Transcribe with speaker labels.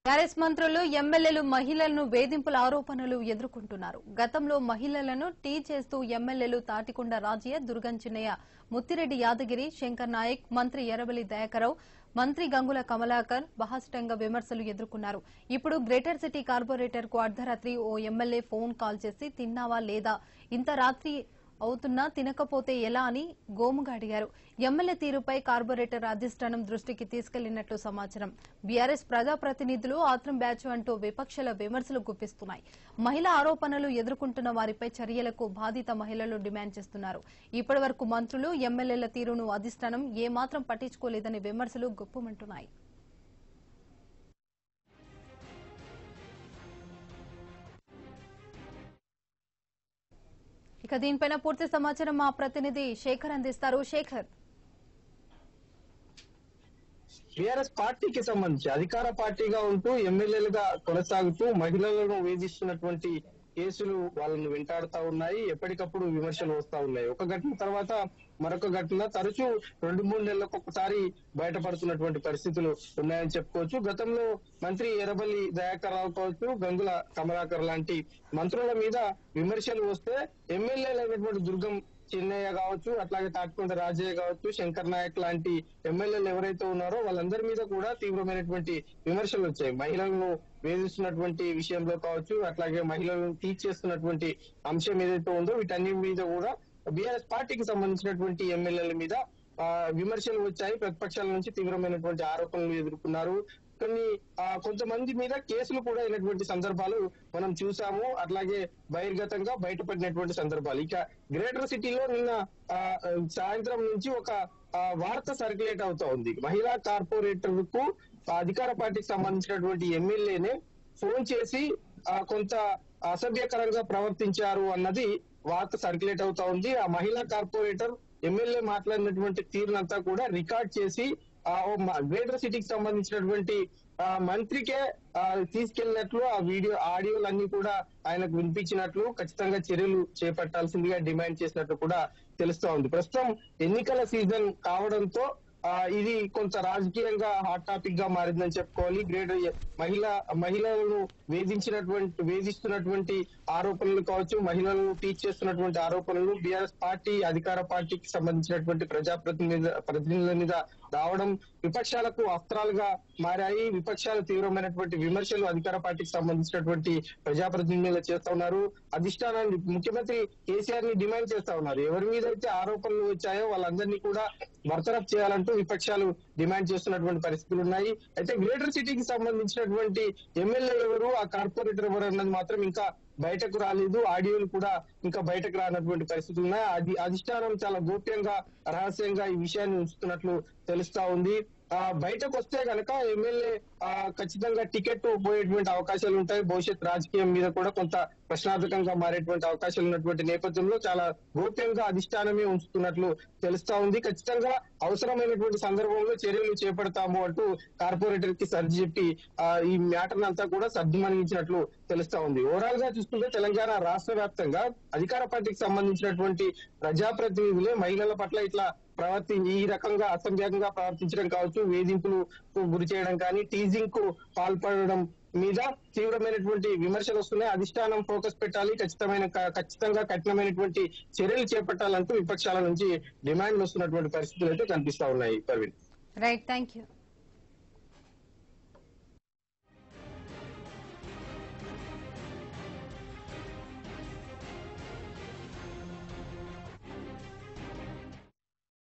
Speaker 1: TRS మంత్రులు ఎమ్మెల్యేలు మహిళలను వేధింపుల ఆరోపణలు ఎదుర్కొంటున్నారు గతంలో మహిళలను టీ చేస్తూ ఎమ్మెల్యేలు తాటికొండ రాజయ్య దుర్గం చిన్నయ్య ముత్తిరెడ్డి యాదగిరి శంకర్ నాయక్ మంత్రి ఎర్రబెల్లి దయాకరావు మంత్రి గంగుల కమలాకర్ బహాస్టంగా విమర్శలు ఎదుర్కొన్నారు ఇప్పుడు గ్రేటర్ సిటీ కార్పొరేటర్ కు అర్ధరాత్రి ఓ ఎమ్మెల్యే ఫోన్ కాల్ చేసి తిన్నావా లేదా ఇంత రాత్రి అవుతున్నా తినకపోతే ఎలా అని గోముగా అడిగారు ఎమ్మెల్యే తీరుపై కార్పొరేటర్ అధిష్టానం దృష్టికి తీసుకెళ్లినట్లు సమాచారం బీఆర్ఎస్ ప్రజాప్రతినిధులు ఆత్రం బ్యాచ్ అంటూ విపక్షాల విమర్శలు గుప్పిస్తున్నాయి మహిళా ఆరోపణలు ఎదుర్కొంటున్న వారిపై చర్యలకు బాధిత మహిళలు డిమాండ్ చేస్తున్నారు ఇప్పటి వరకు మంత్రులు ఎమ్మెల్యేల తీరును అధిష్టానం ఏమాత్రం పట్టించుకోలేదని విమర్శలు గుప్పుమంటున్నాయి ఇక దీనిపైన పూర్తి సమాచారం మా ప్రతినిధి శేఖర్ అందిస్తారు శేఖర్
Speaker 2: టిఆర్ఎస్ పార్టీకి సంబంధించి అధికార పార్టీగా ఉంటూ ఎమ్మెల్యేలుగా కొనసాగుతూ మహిళలను వేధిస్తున్నటువంటి కేసులు వాళ్ళను వెంటాడుతా ఉన్నాయి ఎప్పటికప్పుడు విమర్శలు వస్తా ఉన్నాయి ఒక ఘటన తర్వాత మరొక ఘటన తరచూ రెండు మూడు నెలలకు ఒకసారి బయటపడుతున్నటువంటి పరిస్థితులు ఉన్నాయని చెప్పుకోవచ్చు గతంలో మంత్రి ఎర్రబల్లి దయాకర్ రావు కావచ్చు గంగుల కమలాకర్ లాంటి మంత్రుల మీద విమర్శలు వస్తే ఎమ్మెల్యేలైనటువంటి దుర్గం చిన్నయ్య కావచ్చు అట్లాగే తాటికొండ రాజయ్య కావచ్చు శంకర్ నాయక్ లాంటి ఎమ్మెల్యేలు ఎవరైతే ఉన్నారో వాళ్ళందరి మీద కూడా తీవ్రమైనటువంటి విమర్శలు వచ్చాయి మహిళలను వేధిస్తున్నటువంటి విషయంలో కావచ్చు అట్లాగే మహిళలను టీచ్ చేస్తున్నటువంటి అంశం ఏదైతే ఉందో వీటన్నిటి మీద కూడా బీఆర్ఎస్ పార్టీకి సంబంధించినటువంటి ఎమ్మెల్యేల మీద ఆ, విమర్శలు వచ్చాయి ప్రతిపక్షాల నుంచి తీవ్రమైనటువంటి ఆరోపణలు ఎదుర్కొన్నారు కొన్ని ఆ, కొంతమంది మీద కేసులు కూడా అయినటువంటి సందర్భాలు మనం చూసాము అట్లాగే బహిర్గతంగా బయటపడినటువంటి సందర్భాలు ఇక గ్రేటర్ సిటీలో నిన్న ఆ, సాయంత్రం నుంచి ఒక ఆ, వార్త సర్క్యులేట్ అవుతా ఉంది మహిళా కార్పొరేటర్ కు అధికార పార్టీకి సంబంధించినటువంటి ఎమ్మెల్యేనే ఫోన్ చేసి ఆ, కొంత అసభ్యకరంగా ప్రవర్తించారు అన్నది వార్త సర్క్యులేట్ అవుతా ఉంది ఆ మహిళా కార్పొరేటర్ ఎమ్మెల్యే మాట్లాడినటువంటి తీరునంతా కూడా రికార్డ్ చేసి ఆ ఓ మ- గ్రేటర్ సిటీకి సంబంధించినటువంటి ఆ మంత్రికే ఆ, తీసుకెళ్లినట్లు ఆ వీడియో ఆడియోలన్నీ కూడా ఆయనకు వినిపించినట్లు ఖచ్చితంగా చర్యలు చేపట్టాల్సిందిగా డిమాండ్ చేసినట్లు కూడా తెలుస్తా ఉంది ప్రస్తుతం ఎన్నికల సీజన్ కావడంతో ఆ, ఇది కొంత రాజకీయంగా హాట్ టాపిక్ గా మారిందని చెప్పుకోవాలి గ్రేటర్ మహిళ మహిళలను వేధించినటువంటి వేధిస్తున్నటువంటి ఆరోపణలు కావచ్చు మహిళలను టీచ్ చేస్తున్నటువంటి ఆరోపణలు బీఆర్ఎస్ పార్టీ అధికార పార్టీకి సంబంధించినటువంటి ప్రజాప్రతినిధి ప్రతినిధుల మీద రావడం విపక్షాలకు అస్త్రాలుగా మారాయి విపక్షాలు తీవ్రమైనటువంటి విమర్శలు అధికార పార్టీకి సంబంధించినటువంటి ప్రజాప్రతినిధులు చేస్తా ఉన్నారు అధిష్టానాన్ని ముఖ్యమంత్రి కేసీఆర్ ని డిమాండ్ చేస్తా ఉన్నారు ఎవరి మీద అయితే ఆరోపణలు వచ్చాయో వాళ్ళందరినీ కూడా బర్తరఫ్ చేయాలంటూ విపక్షాలు డిమాండ్ చేస్తున్నటువంటి పరిస్థితులు ఉన్నాయి అయితే గ్రేటర్ సిటీకి సంబంధించినటువంటి ఎమ్మెల్యే ఎవరు ఆ కార్పొరేటర్ ఎవరు అన్నది మాత్రం ఇంకా బయటకు రాలేదు ఆడియోలు కూడా ఇంకా బయటకు రానటువంటి పరిస్థితులు ఉన్నాయి అది అధిష్టానం చాలా గోప్యంగా రహస్యంగా ఈ విషయాన్ని ఉంచుతున్నట్లు తెలుస్తా ఉంది ఆ బయటకు వస్తే గనక ఎమ్మెల్యే ఆ ఖచ్చితంగా టికెట్ పోయేటువంటి అవకాశాలు ఉంటాయి భవిష్యత్ రాజకీయం మీద కూడా కొంత ప్రశ్నార్థకంగా మారేటువంటి అవకాశాలు ఉన్నటువంటి నేపథ్యంలో చాలా గోప్యంగా అధిష్టానమే ఉంచుతున్నట్లు తెలుస్తా ఉంది ఖచ్చితంగా అవసరమైనటువంటి సందర్భంలో చర్యలు చేపడతాము అంటూ కార్పొరేటర్ కి సర్ది చెప్పి ఆ, ఈ మ్యాటర్ అంతా కూడా సర్దుమణించినట్లు తెలుస్తా ఉంది ఓవరాల్ గా చూస్తుంటే తెలంగాణ రాష్ట్ర వ్యాప్తంగా అధికార పార్టీకి సంబంధించినటువంటి ప్రజాప్రతినిధులే మహిళల పట్ల ఇట్లా ప్రవర్తి ఈ రకంగా అసభ్యంగా ప్రవర్తించడం కావచ్చు వేధింపులు గురి చేయడం కానీ టీజింగ్ కు పాల్పడడం మీద తీవ్రమైనటువంటి విమర్శలు వస్తున్నాయి అధిష్టానం ఫోకస్ పెట్టాలి ఖచ్చితమైన ఖచ్చితంగా కఠినమైనటువంటి చర్యలు చేపట్టాలంటూ విపక్షాల నుంచి డిమాండ్లు వస్తున్నటువంటి పరిస్థితులు అయితే కనిపిస్తా ఉన్నాయి పర్వీన్
Speaker 1: రైట్ థ్యాంక్ యూ